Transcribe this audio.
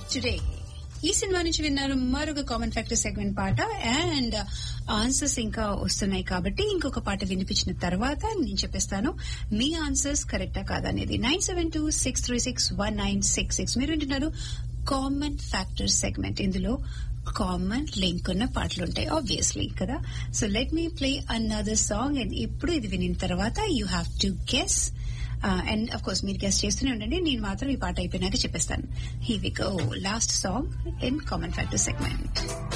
today ఈ cinema నుంచి విన్నారు మరొక కామన్ ఫ్యాక్టర్ సెగ్మెంట్ పాట అండ్ ఆన్సర్స్ ఇంకా వస్తున్నాయి కాబట్టి ఇంకొక పాట వినిపించిన తర్వాత నేను చెప్పేస్తాను మీ ఆన్సర్స్ కరెక్టా కాదా అనేది nine seven two six three six one nine six six మీరు వింటున్నారు కామన్ ఫ్యాక్టర్ సెగ్మెంట్ ఇందులో కామన్ లింక్ ఉన్న పాటలు ఉంటాయి ఆబ్వియస్లీ కదా so let me play another song and ఇప్పుడు ఇది వినిన తర్వాత you have to guess and of course మీరు గెస్ట్ చేస్తూనే ఉండండి నేను మాత్రం ఈ పాట అయిపోయినాక చెప్పేస్తాను here we go last song in common factor segment